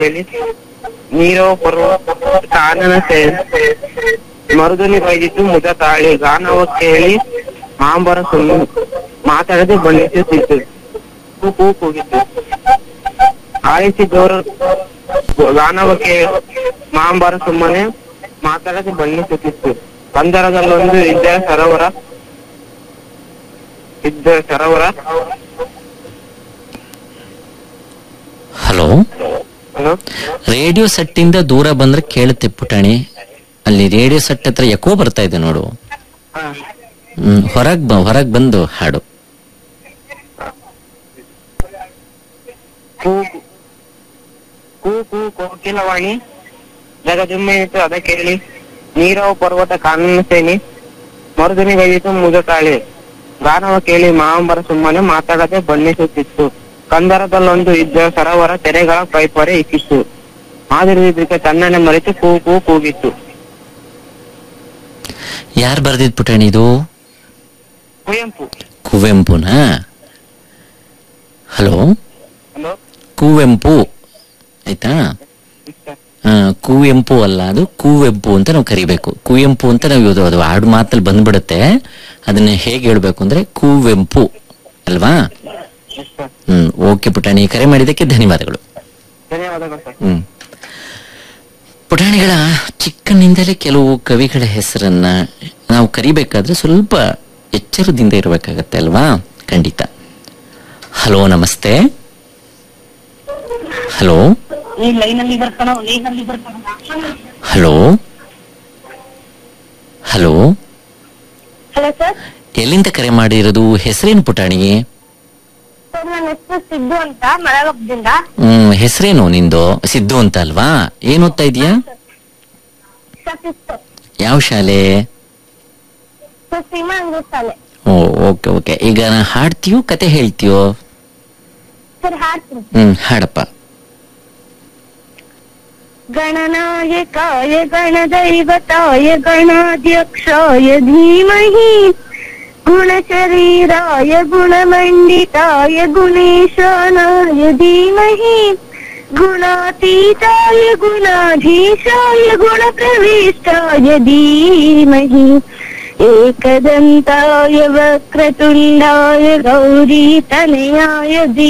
ಹೇಳಿ ನೀರೋ ಪರ್ವ ಕಾನನ ಮರುದನಿ ಬೈದಿತ್ತು ಮುದ ತಾಳಿ ಗಾನವ ಕೇಳಿ ಮಾಂಬರ ಸುಳ್ಳು ಮಾತಾಡದೆ ಬಣ್ಣಿಸುತ್ತಿತ್ತು ಕೂ ಕೂ ಕೂಗಿತ್ತು ಆಲಿಸಿದವರು ಗಾನವ ಕೇಳಿ ಮಾಂಬರ ಸುಮ್ಮನೆ ಮಾತಾಡದೆ ಬಣ್ಣಿಸುತ್ತಿತ್ತು ಬಂದರದಲ್ಲೊಂದು ಇದ್ದ ಸರೋವರ ಇದ್ದ ಸರೋವರ ಹಲೋ ಹಲೋ ರೇಡಿಯೋ ಸೆಟ್ಟಿಂದ ದೂರ ಬಂದ್ರೆ ಕೇಳುತ್ತೆ ಪುಟಾಣಿ ಅಲ್ಲಿ ರೇಡಿಯೋ ಸೆಟ್ ಹತ್ರ ಎಕೋ ಬರ್ತಾ ಇದೆ ನೋಡು ಹಾ ಹ್ಮ್ ಹೊರಗ್ ಬ ಹೊರಗ್ ಬಂದು ಹಾಡು ಕೂ ಕೂ ಕೂ ಕೋಕಿಲವಾಣಿ ಜಗದುಮ್ಮೆಯಿತು ಅದ ಕೇಳಿ ನೀರವ ಪರ್ವತ ಕಾನೂನು ಸೇನಿ ಮರುದಿನಿ ಗೈಯಿತು ಮುದತಾಳಿ ಗಾನವ ಕೇಳಿ ಮಾಂಬರ ಸುಮ್ಮನೆ ಮಾತಾಡದೆ ಬಣ್ಣಿಸುತ್ತಿತ್ತು ಕಂದರದಲ್ಲೊಂದು ಇದ್ದ ಸರೋವರ ತೆರೆಗಳ ಪೈಪೊರೆ ಇಕ್ಕಿತ್ತು ಮಾದಿರಿದ್ದಕ್ಕೆ ತನ್ನನ್ನೇ ಮರೆತು ಕೂ ಕೂ ಕೂಗಿತ್ತು ಯಾರು ಬರ್ದಿದ್ ಪುಟಾಣಿ ಇದು ಕುವೆಂಪು ಕುವೆಂಪುನಾ ಹಲೋ ಹಲೋ ಕುವೆಂಪು ಆಯ್ತಾ ಆ, ಕುವೆಂಪು ಅಲ್ಲ ಅದು ಕುವೆಂಪು ಅಂತ ನಾವು ಕರಿಬೇಕು ಕುವೆಂಪು ಅಂತ ನಾವು ಇದು ಅದು ಹಾಡು ಮಾತಲ್ಲಿ ಬಂದ್ಬಿಡುತ್ತೆ ಅದನ್ನ ಹೇಗೆ ಹೇಳ್ಬೇಕು ಅಂದ್ರೆ ಕುವೆಂಪು ಅಲ್ವಾ ಹ್ಮ್ ಓಕೆ ಪುಟಾಣಿ ಕರೆ ಮಾಡಿದ್ದಕ್ಕೆ ಧನ್ಯವಾದಗಳು ಧನ್ಯವಾದಗಳು ಸರ್ ಹ್ಮ್ ಪುಟಾಣಿಗಳ ಚಿಕ್ಕನಿಂದಲೇ ಕೆಲವು ಕವಿಗಳ ಹೆಸರನ್ನ ನಾವು ಕರಿಬೇಕಾದ್ರೆ ಸ್ವಲ್ಪ ಎಚ್ಚರದಿಂದ ಇರಬೇಕಾಗತ್ತೆ ಅಲ್ವಾ ಖಂಡಿತ ಹಲೋ ನಮಸ್ತೆ ಹಲೋ ಈ ಲೈನಲ್ಲಿ ಬರ್ತಾನ ಲೈನಲ್ಲಿ ಬರ್ತಾನ ಹಲೋ ಹಲೋ ಹಲೋ ಸರ್ ಎಲ್ಲಿಂದ ಕರೆ ಮಾಡಿರೋದು ಹೆಸರೇನು ಪುಟಾಣಿ ಸರ್ ನನ್ನ ಹೆಸರು ಸಿದ್ದು ಅಂತ ಮಳಗಬ್ಬದಿಂದ ಹ್ಮ್ ಹೆಸರೇನು ನಿಂದು ಸಿದ್ದು ಅಂತ ಅಲ್ವಾ ಏನ್ ಓದ್ತಾ ಇದೀಯಾ ಸರ್ ಸಿಸ್ಟರ್ ಯಾವ ಶಾಲೆ ಸರ್ ಸೀಮಾ ಅಂಗ್ರ ಶಾಲೆ ಓ ಓಕೆ ಓಕೆ ಈಗ ನಾ ಹಾಡ್ತೀಯೋ ಕತೆ ಹೇಳ್ತೀಯೋ ಸರ್ ಹಾಡ್ತೀನಿ ಹ್ಮ್ ಹಾಡಪ್ಪ गणनायकाय गणदैवताय गणाध्यक्षाय धीमहि गुणशरीराय गुणमण्डिताय गुणेशानाय धीमहि गुणातीताय गुणाधीशाय गुणप्रविष्टाय धीमहि एकदन्ताय वक्रतुण्डाय गौरीतनयाय धी